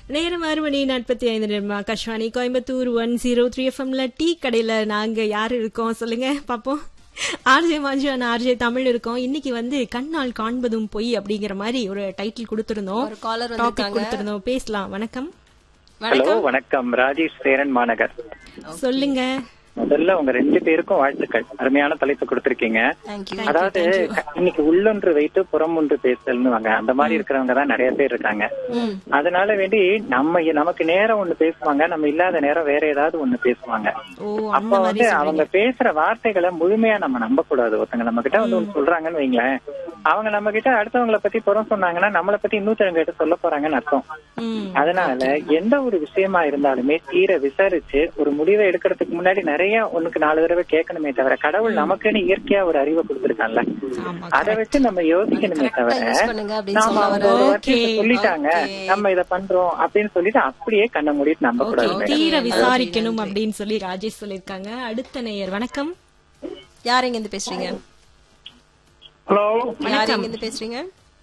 நேரம் ஆறு மணி நாற்பத்தி ஐந்து நிமிடம் Akashvani Coimbatore one zero three எஃப்எம்ல டீ கடையில நாங்க யார் இருக்கோம் சொல்லுங்க பாப்போம் ஆர்ஜே மாஞ்சுவான ஆர்ஜே தமிழ் இருக்கோம் இன்னைக்கு வந்து கண்ணால் காண்பதும் பொய் அப்படிங்கிற மாதிரி ஒரு டைட்டில் கொடுத்திருந்தோம் ஒரு caller டாபிக் வந்திருக்காங்க. கொடுத்திருந்தோம் பேசலாம் வணக்கம் ஹலோ வணக்கம் ராஜேஷ் சேரன் மாநகர் சொல்லுங்க முதல்ல உங்க ரெண்டு பேருக்கும் வாழ்த்துக்கள் அருமையான தலைப்பு கொடுத்திருக்கீங்க தேங்க்யூ அதாவது இன்னைக்கு உள்ளொன்று வைத்து புறம் ஒன்று பேசல்னு வாங்க அந்த மாதிரி இருக்கிறவங்க தான் நிறைய பேர் இருக்காங்க அதனால வேண்டி நம்ம நமக்கு நேரம் ஒண்ணு பேசுவாங்க நம்ம இல்லாத நேரம் வேற ஏதாவது ஒண்ணு பேசுவாங்க ஓ அப்ப அந்த மாதிரி வந்து அவங்க பேசுற வார்த்தைகளை முழுமையா நம்ம நம்ப கூடாது ஒருத்தங்க நம்ம கிட்ட வந்து ஒண்ணு சொல்றாங்கன்னு வைங்களேன் அவங்க நம்ம கிட்ட அடுத்தவங்கள பத்தி புறம் சொன்னாங்கன்னா நம்மளை பத்தி இன்னொருத்தவங்க கிட்ட சொல்ல போறாங்கன்னு அர்த்தம் ம் அதனால எந்த ஒரு விஷயமா இருந்தாலுமே தீர விசாரிச்சு ஒரு முடிவை எடுக்கிறதுக்கு முன்னாடி நிறைய ஒண்ணுக்கு நாலு தடவை கேட்கணுமே தவிர கடவுள் நமக்குன்னு இயற்கையா ஒரு அறிவை கொடுத்திருக்கான்ல ஆமா அதை வச்சு நம்ம யோசிக்கணுமே தவிர யூஸ் பண்ணுங்க அப்படின்னு நாம சொல்ல அவங்க வர ஒரு வார்த்தையை சொல்லிட்டாங்க நம்ம இத பண்றோம் அப்படின்னு சொல்லிட்டு அப்படியே கண்ணை மூடிட்டு நம்ப ஓகே கூடாது தீர விசாரிக்கணும் அப்படின்னு சொல்லி ராஜேஷ் சொல்லிருக்காங்க அடுத்த நேயர் வணக்கம் யார் எங்க இருந்து பேசுறீங்க ஹலோ யார் எங்க இருந்து பேசுறீங்க